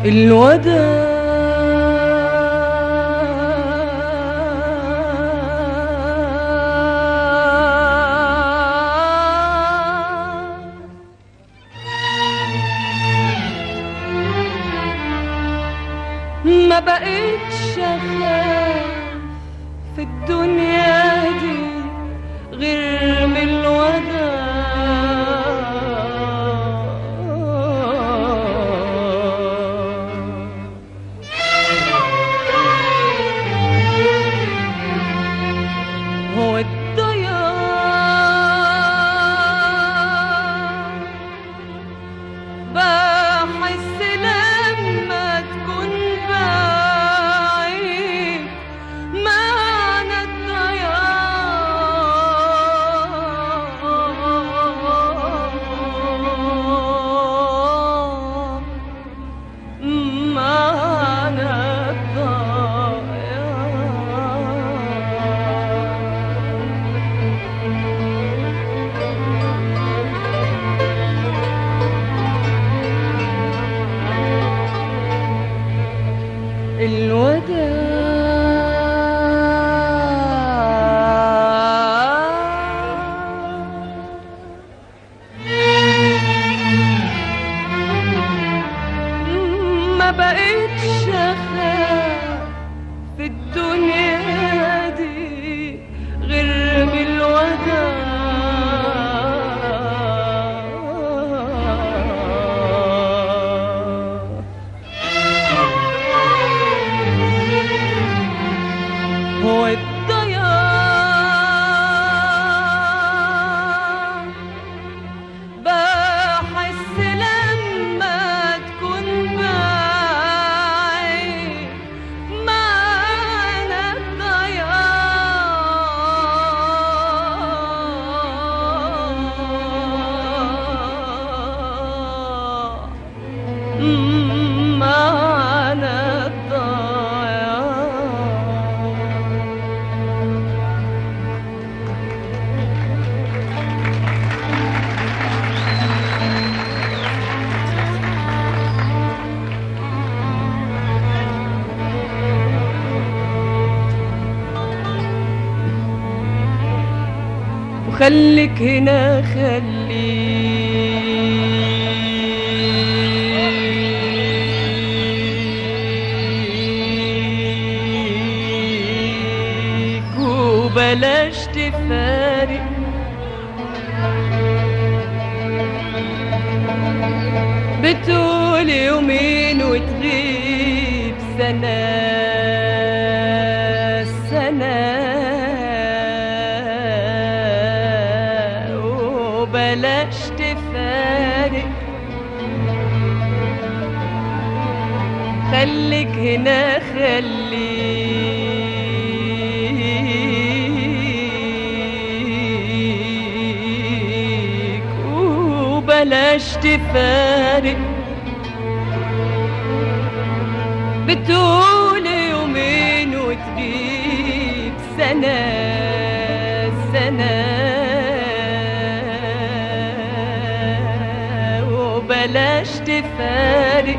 الوداع ما بقتش اخاف في الدنيا دي غير من الوداع هو الضياع بحس لما تكون بعيد معنى الضياع معنى الضياع الوداع ما بقتش اخاف في الدنيا دي غير من الوداع هو الضياع بحس لما تكون بعيد معنى الضياع معنى الضياع وخليك هنا خليك وبلاش تفارق بتقول يومين وتغيب سنة سنة وبلاش تفارق خليك هنا خليك وبلاش تفارق بتقول يومين وتجيب سنة سنة وبلاش تفارق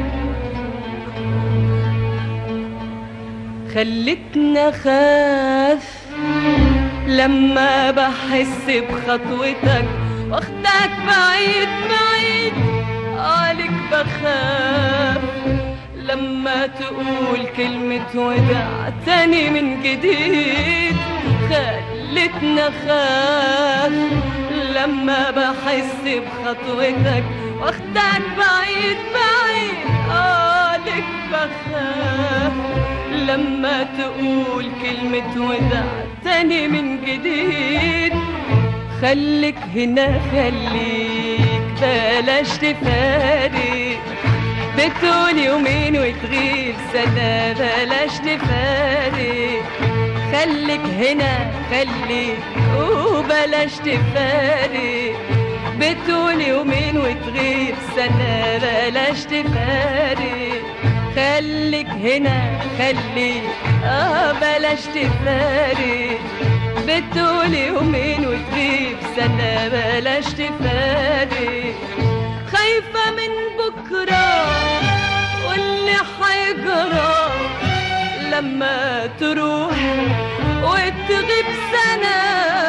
خلتنا خاف لما بحس بخطوتك واخدك بعيد بعيد عليك بخاف لما تقول كلمة وداع تاني من جديد خلتنا خاف لما بحس بخطوتك واخدك بعيد بعيد عليك بخاف لما تقول كلمة وداع تاني من جديد خليك هنا خليك بلاش تفارق بتقول يومين وتغيب سنة بلاش تفارق خليك هنا خليك وبلاش تفارق بتقول يومين وتغيب سنة بلاش تفارق خليك هنا خليك اه بلاش تفارق بتقول يومين وتغيب سنة بلاش تفارق خايفة من بكرة واللي واللي حيجرى لما تروح وتغيب سنة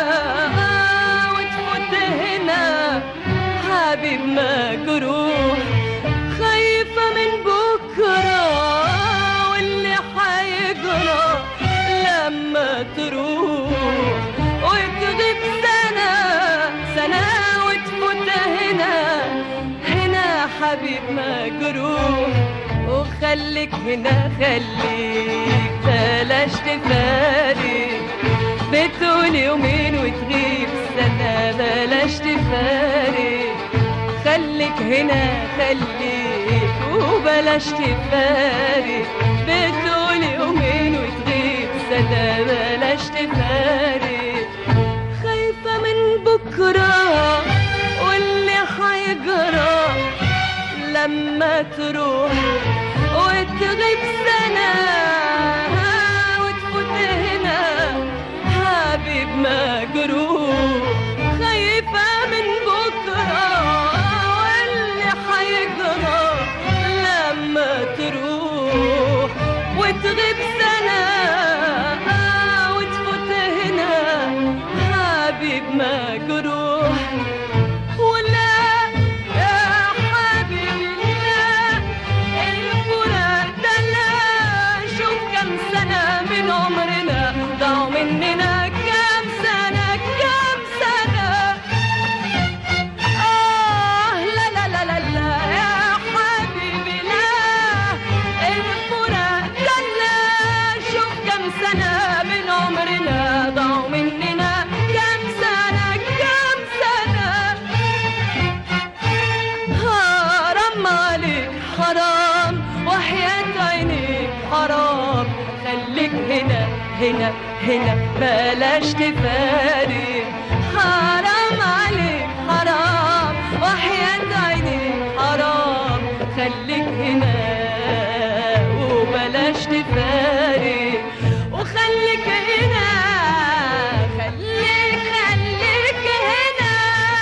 وتفوت هنا حبيب مجروح خايفة من بكرة واللي حيجرى لما تروح وتغيب سنة سنة وتفوت هنا هنا حبيب مجروح وخليك هنا خليك بلاش تفارق بتقول يومين وتغيب سنة بلاش تفارق خليك هنا خليك وبلاش تفارق بتقول يومين وتغيب سنة بلاش تفارق خايفة من بكرة واللي حيجرى لما تروح وتغيب سنة وتفوت هنا حبيب مجروح خايفة من بكرة واللي حيجرى لما تروح وتغيب سنة وتفوت هنا حبيب مجروح ولا يا حبيبي لا الفراق ده لا شوف كم سنة من عمرنا ضاعوا مننا كم سنة كم سنة آه لا لا لا لا لا يا حبيبي لا الفراق ده لا شوف كم سنة من عمرنا ضاعوا مننا كم سنة كم سنة حرام عليك حرام وحياة عينيك حرام خليك هنا هنا هنا بلاش تفارق حرام عليك حرام وحياة عينيك حرام خليك هنا وبلاش تفارق وخليك هنا خليك خليك هنا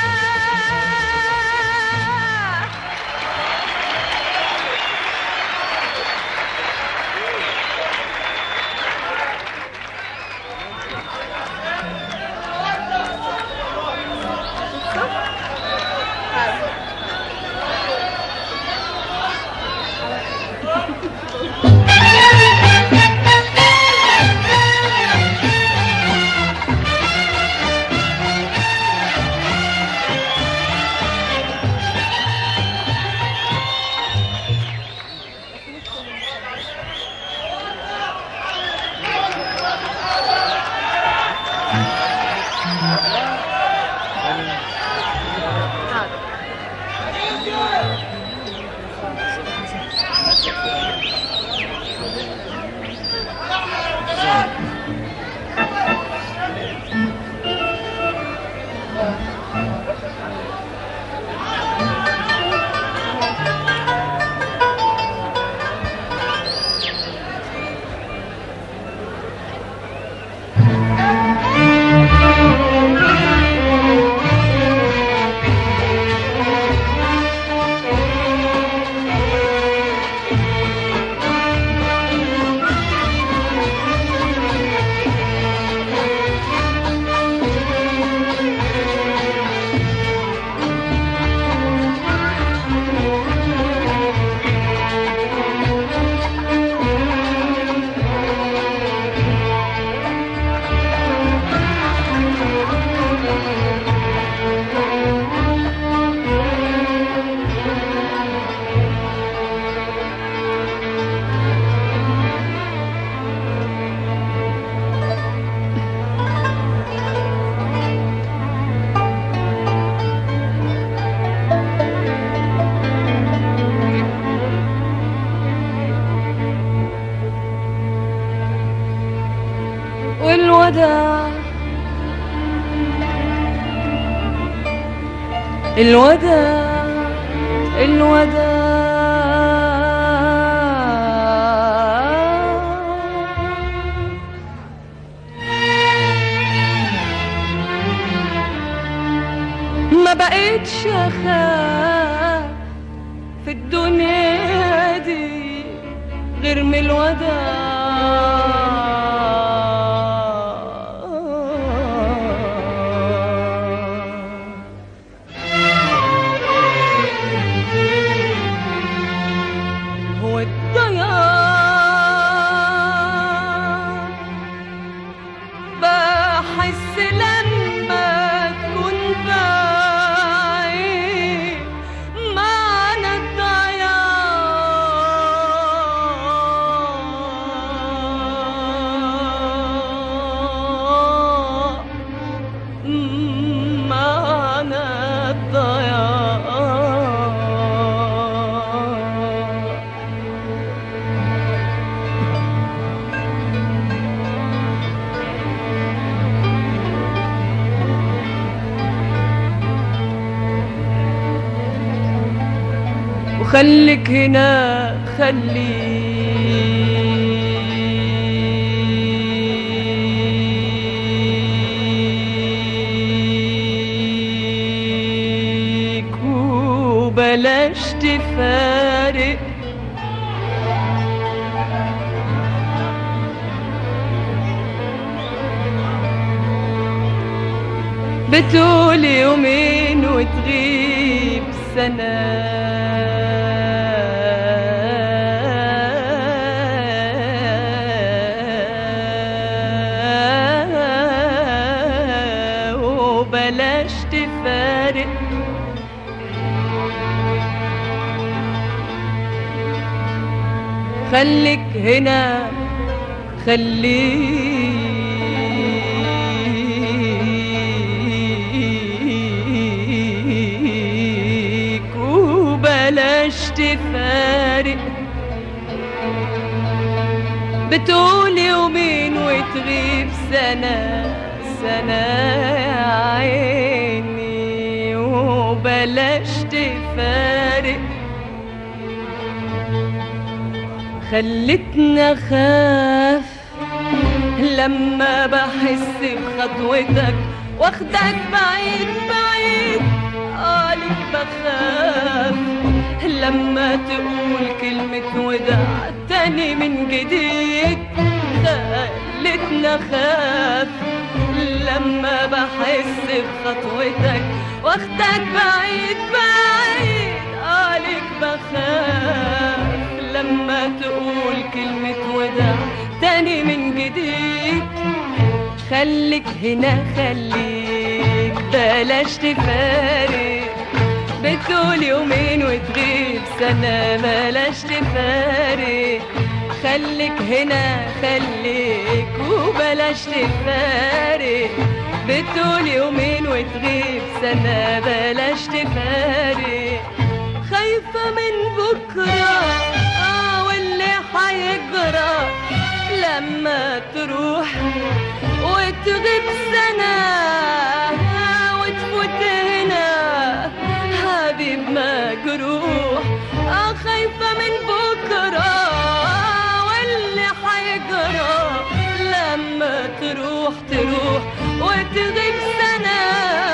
والوداع الوداع الوداع ما بقيتش اخاف في الدنيا دي يوم الوداع هو الضياع بحس لما تكون بعيد معنى الضياع معنى الضياع وخليك هنا خليك وبلاش تفارق بتقول يومين وتغيب سنة وبلاش تفارق خليك هنا خليك وبلاش تفارق بتقول يومين وتغيب سنة سنة يا عيني وبلاش تفارق خلتنا خاف لما بحس بخطوتك واخدك بعيد بعيد قالك بخاف لما تقول كلمة وداع تاني من جديد خلتنا خاف لما بحس بخطوتك واخدك بعيد بعيد قالك بخاف لما تقول كلمة وداع تاني من جديد خليك هنا خليك بلاش تفارق بتقول يومين وتغيب سنة بلاش تفارق خليك هنا خليك وبلاش تفارق بتقول يومين وتغيب سنة بلاش تفارق خايفة من بكرة آه واللي حيجرى لما تروح وتغيب سنة آه وتفوت هنا حبيب مجروح آه خايفة من بكرة آه واللي حيجرى لما تروح تروح وتغيب سنة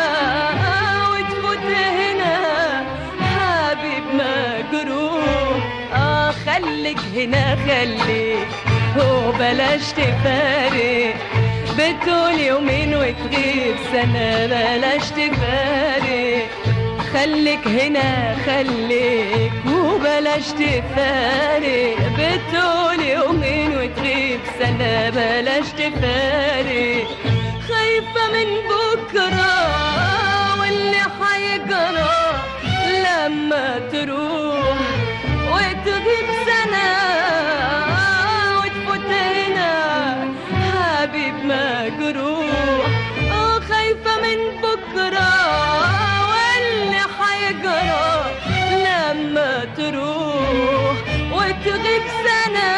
آه وتفوت هنا حبيب مجروح اه خليك هنا خليك وبلاش تفارق بتقول يومين وتغيب سنة بلاش تفارق خليك هنا خليك وبلاش تفارق بتقول يومين وتغيب سنة بلاش تفارق خايفة من بكرة واللي حيجرى لما تروح وتغيب سنة وتفوت هنا حبيب مجروح اه خايفة من بكرة واللي حيجرى لما تروح وتغيب سنة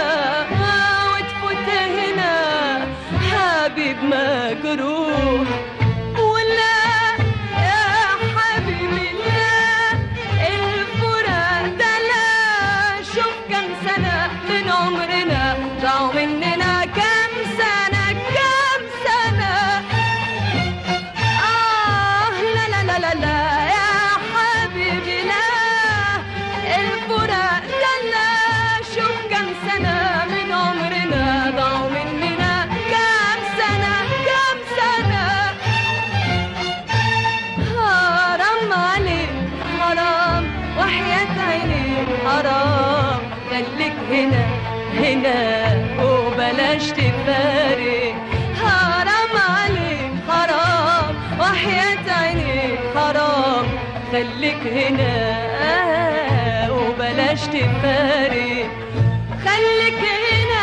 وتفوت هنا حبيب مجروح ولا يا حبيبي لا الفراق ده لا شوف كم سنة من عمرنا ضاعوا مننا كم سنة كم سنة آه لا لا لا لا لا يا حبيبي لا الفراق لا لا شوف كم سنة هنا وبلاش تفارق حرام عليك حرام وحياة عينيك حرام خليك هنا وبلاش تفارق خليك هنا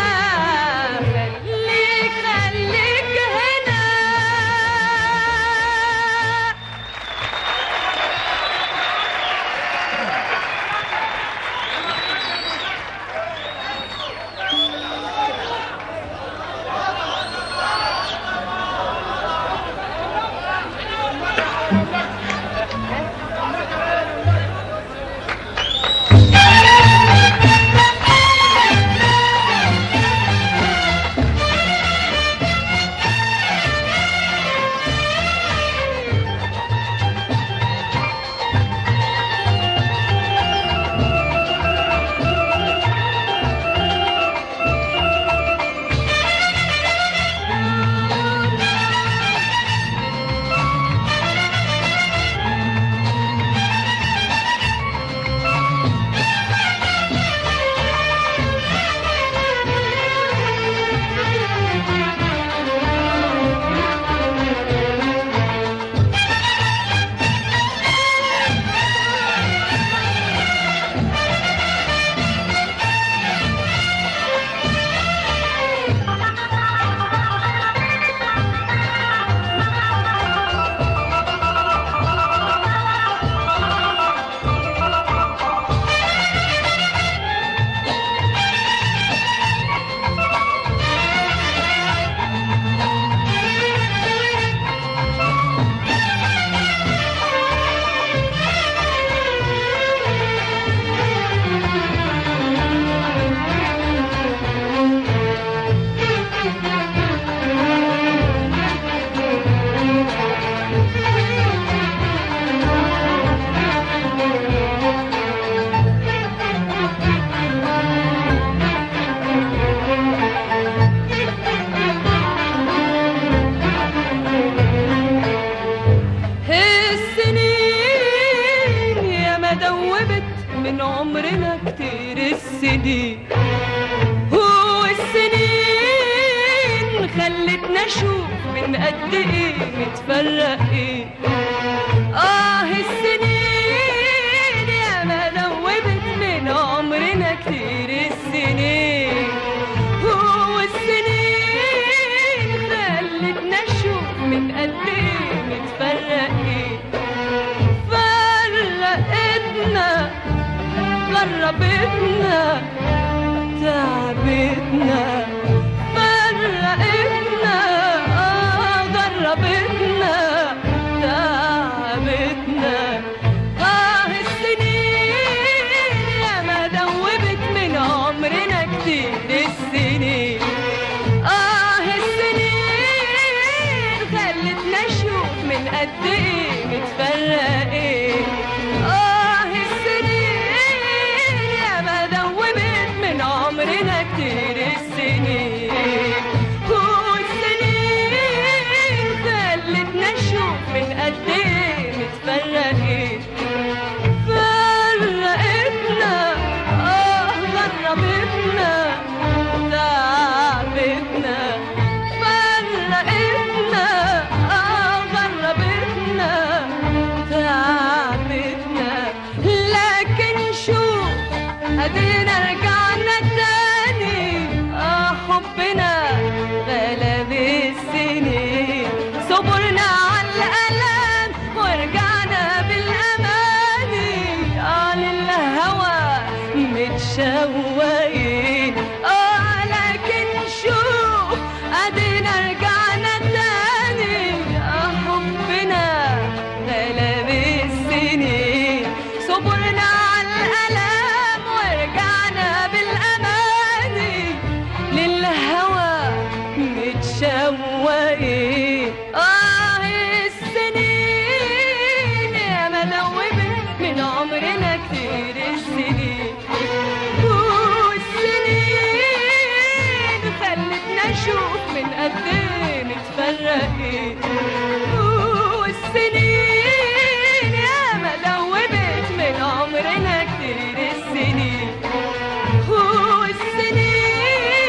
خليك خليك هنا السنين يا ما دوبت من عمرنا كتير السنين هو السنين خلتنا نشوف من قد ايه متفرقين اه السنين يا ما دوبت من عمرنا كتير السنين هو السنين خلتنا نشوف من قد ايه متفرقين فرقتنا غربتنا تعبتنا فرقتنا آه غربتنا تعبتنا آه السنين يا ما دوبت من عمرنا كتير السنين آه السنين خلتنا نشوف من قد ايه متفرقين آه السنين يا ما دوبت من عمرنا كتير السنين والسنين خلتنا نشوف من قد ايه متفرقين فرقتنا اه غربتنا تعبتنا فرقتنا اه غربتنا تعبتنا لكن شوف ادينا رجعنا تاني اه حبنا غلب السنين صبرنا على الالم ورجعنا بالاماني اه للهوى متشوقين اه لكن شوف ادينا رجعنا تاني اه حبنا غلب السنين صبرنا على الالم ورجعنا بالاماني للهوى متشوقين اه السنين يا ما دوبت من عمرنا كتير السنين والسنين خلتنا نشوف من قد ايه متفرقين والسنين يا ما دوبت من عمرنا كتير السنين والسنين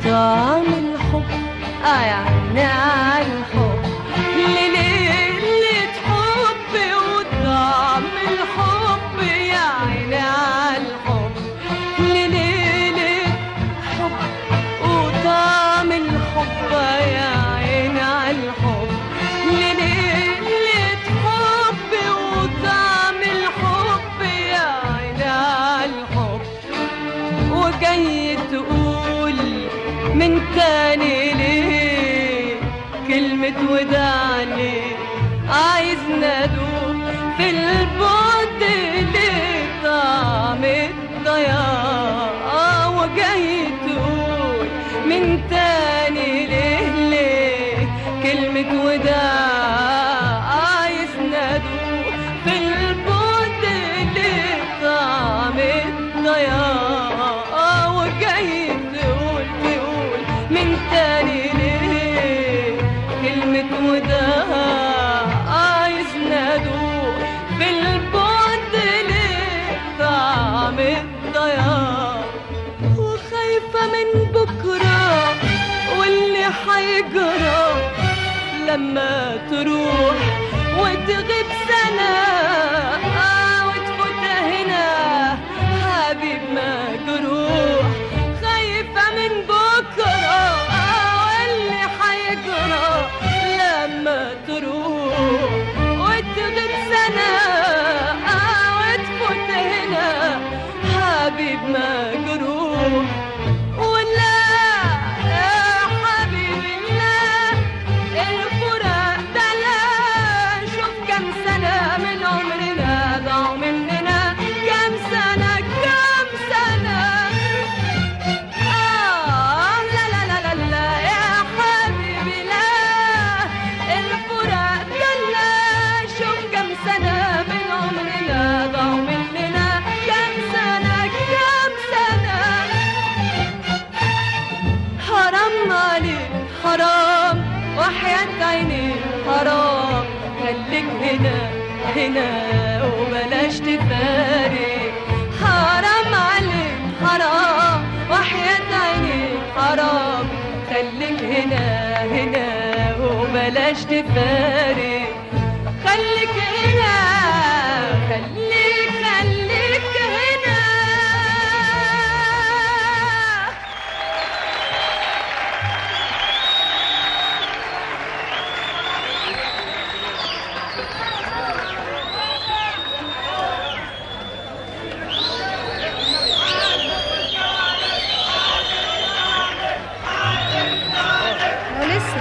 وطعم الحب اه يا عيني على الحب ليلة حب وطعم الحب يا عيني على الحب ليلة حب وطعم الحب يا عيني على الحب ليلة حب وطعم الحب يا عيني على الحب وجاي تقول من تاني ليه كلمة وداع ليه عايز ندوب في البعد ليه طعم الضياع آه وجاي تقول من تاني ليه ليه كلمة وداع عايز ندوب في البعد ليه طعم الضياع آه وجاي تقول تقول من تاني ليه كلمة وداع عايز ندوق في البعد ليه طعم الضياع وخايفة من بكرة واللي حيجرى لما تروح وتغيب سنة آه وتفوت هنا حبيب مجروح خايفة من بكرة آه واللي حيجرى لما تروح وتغيب سنة آه وتفوت هنا حبيب مجروح ولا يا حبيبي لا الفراق ده لا شوف كم سنة من عمرنا ضاعوا مننا كم سنة كم سنة آه لا لا لا لا لا يا حبيبي لا الفراق ده لا شوف كم سنة من عمرنا ضاعوا مننا كم سنة كم سنة حرام عليك حرام وحياة عيني حرام خليك هنا هنا وبلاش تفارق حرام عليك حرام وحياة عيني حرام خليك هنا هنا وبلاش تفارق خليك هنا خليك خليك هنا لسه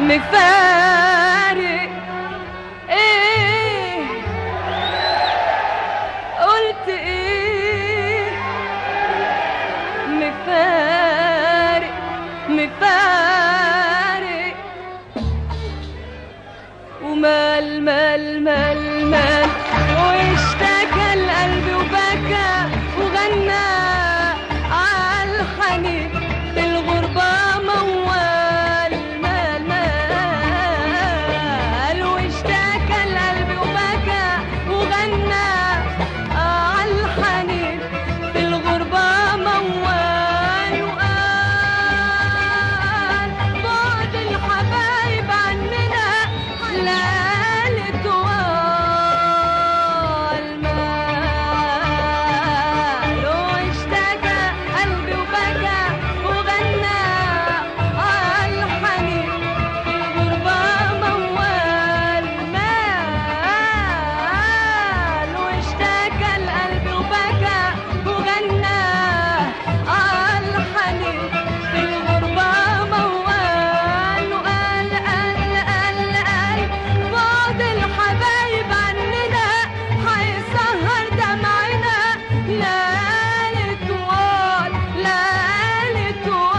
مفارق ايه قلت ايه مفارق مفارق ومال مال مال مال واشتكى القلب وبكى وغنى عالحنين في الغربة موال مال مال واشتكى القلب وبكى وغنى عالحنين في الغربة موال وقال بعد الحبايب عننا ليالي طوال مال واشتكى قلبي وبكى وغنى عالحنين في الغربة موال مال واشتكى القلب وبكى وغنى عالحنين في الغربة موال وقال قال قال قال بعد الحبايب عننا هيسهر دمعنا ليالي طوال ليالي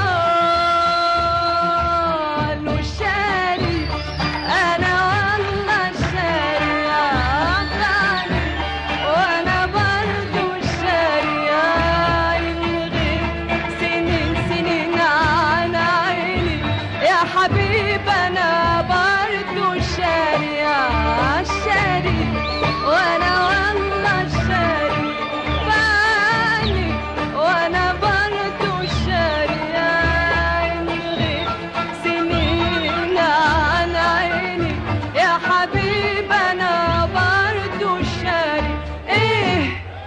طوال وشاري انا والله شاري عطاني وانا برضو شاري يلغي سنين سنين عن عيني يا حبيب انا برضو شاري شاري وانا والله شاري بالي وانا برضو شاري يلغي سنين عن عيني يا حبيب انا برضو شاري ايه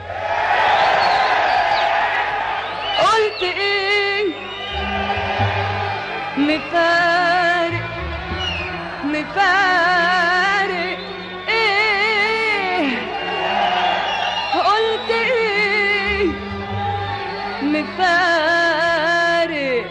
قلت ايه مفارق مفارق ايه قلت ايه مفارق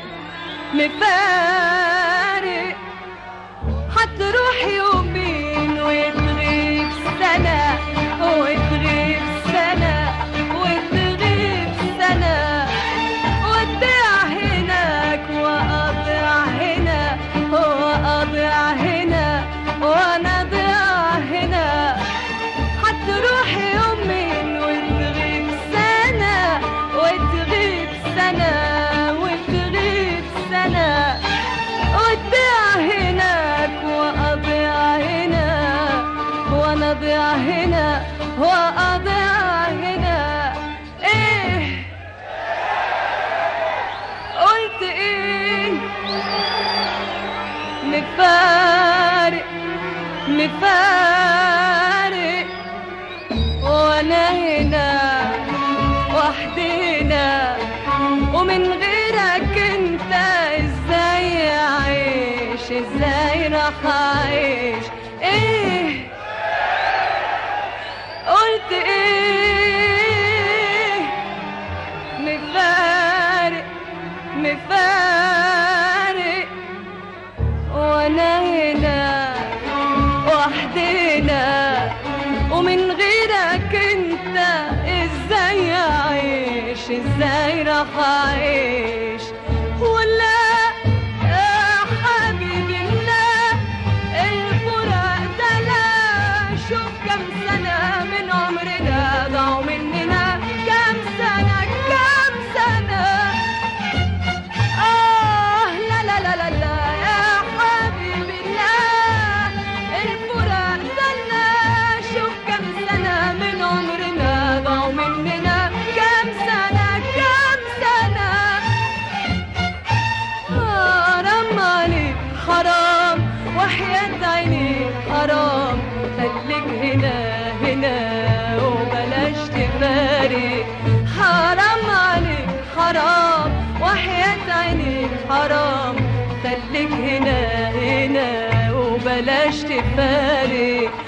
مفارق هتروح يومين وتغيب سنة وتغيب سنة وتغيب سنة وتضيع هناك وأضيع هنا وأضيع هنا وأنا ضيع هنا هتروح يومين وتغيب سنة وتغيب سنة وتغيب سنة وتضيع هناك وأضيع هنا وأنا ضيع هنا وأضيع هنا إيه قلت إيه مفارق مفارق وانا هنا وحدنا ومن غيرك انت ازاي اعيش ازاي راح اعيش ايه قلت ايه مفارق مفارق وانا هنا وحدنا ومن غيرك انت ازاي اعيش ازاي راح اعيش ولا يا حبيبي لا الفراق ده لا شوف كم سنة من عمرنا ضاعوا مننا كم سنة كم سنة آه لا لا لا لا لا يا حبيبي لا الفراق دلنا شوف كم سنة من عمرنا ضاعوا مننا كم سنة كم سنة حرام عليك حرام وحياة عينيك حرام خليك هنا هنا وبلاش تفارق حرام عليك حرام وحياة عينيك حرام خليك هنا هنا وبلاش تفارق